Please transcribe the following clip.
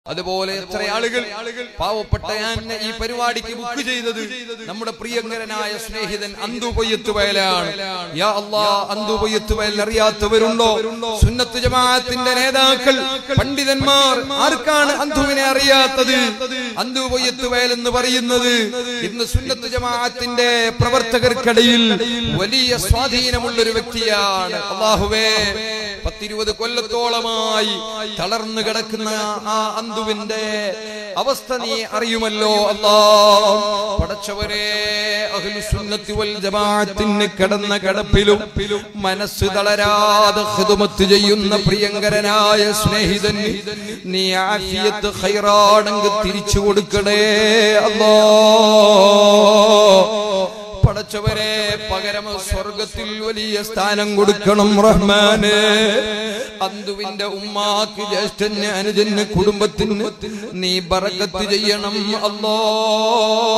അതുപോലെ എത്ര ആളുകൾ പാവപ്പെട്ട ഞാൻ ഈ പരിപാടിക്ക് ബുക്ക് ചെയ്തത് നമ്മുടെ പ്രിയങ്കരനായ സ്നേഹിതൻ അന്തു പൊയ്യത്ത് വയലാണ് യാ അള്ളാ അന്തു പൊയ്യത്ത് വയൽ അറിയാത്തവരുണ്ടോ സുന്നത്ത് ജമാഅത്തിന്റെ നേതാക്കൾ പണ്ഡിതന്മാർ ആർക്കാണ് അന്തുവിനെ അറിയാത്തത് അന്തു പൊയ്യത്ത് വയൽ എന്ന് പറയുന്നത് ഇന്ന് സുന്നത്ത് ജമാഅത്തിന്റെ പ്രവർത്തകർക്കിടയിൽ വലിയ സ്വാധീനമുള്ള ഒരു വ്യക്തിയാണ് അള്ളാഹുവേ പത്തിരുപത് കൊല്ലത്തോളമായി തളർന്നു കിടക്കുന്ന ആ അന്തുവിന്റെ അവസ്ഥ നീ അറിയുമല്ലോ അല്ലാ പടച്ചവരെ അഹ്ലുസുന്നത്തി വൽ ജമാഅത്തിന് കിടന്ന കിടപ്പിലും മനസ്സ് തളരാതെ ഖിദ്മത്ത് ചെയ്യുന്ന പ്രിയങ്കരനായ സ്നേഹിതൻ നീ ആഫിയത്ത് ഖൈറാണെങ്കിൽ തിരിച്ചു കൊടുക്കണേ അല്ലാ പടച്ചവരെ പകരം സ്വർഗത്തിൽ വലിയ സ്ഥാനം കൊടുക്കണം റഹ്മാന് അന്തുവിന്റെ ഉമ്മാക്ക് ജ്യേഷ്ഠന് അനുജന് കുടുംബത്തിന് നീ ബറക്കത്ത് ചെയ്യണം അല്ലോ